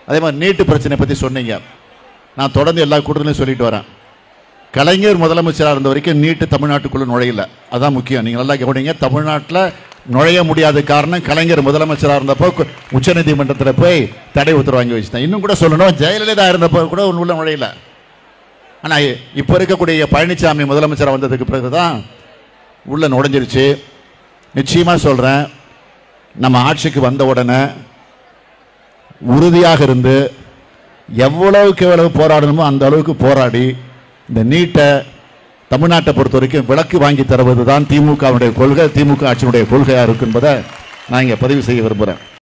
அதே மாதிரி நீட்டு பிரச்சனை பற்றி சொன்னீங்க நான் தொடர்ந்து எல்லா கூட்டத்திலையும் சொல்லிட்டு வரேன் கலைஞர் முதலமைச்சராக இருந்த வரைக்கும் நீட்டு தமிழ்நாட்டுக்குள்ளே நுழையல அதான் முக்கியம் நீங்கள் நல்லா கவனிங்க தமிழ்நாட்டில் நுழைய முடியாத காரணம் கலைஞர் முதலமைச்சராக இருந்தப்போ கு- உச்சநீதிமன்றத்தில் போய் தடை உத்தரவு வாங்கி வச்சுட்டேன் இன்னும் கூட சொல்லணும் ஜெயலலிதா இருந்தப்போ கூட ஒன்று உள்ள நுழையல ஆனால் இப்போ இருக்கக்கூடிய பழனிசாமி முதலமைச்சராக வந்ததுக்கு பிறகு தான் உள்ள நுழைஞ்சிருச்சு நிச்சயமாக சொல்கிறேன் நம்ம ஆட்சிக்கு வந்த உடனே உறுதியாக இருந்து எவ்வளவுக்கு எவ்வளவு போராடணுமோ அந்த அளவுக்கு போராடி இந்த நீட்டை தமிழ்நாட்டை பொறுத்த வரைக்கும் விலக்கு வாங்கி தருவது தான் திமுகவுடைய கொள்கை திமுக ஆட்சியினுடைய கொள்கையாக இருக்கு என்பதை நான் இங்கே பதிவு செய்ய விரும்புகிறேன்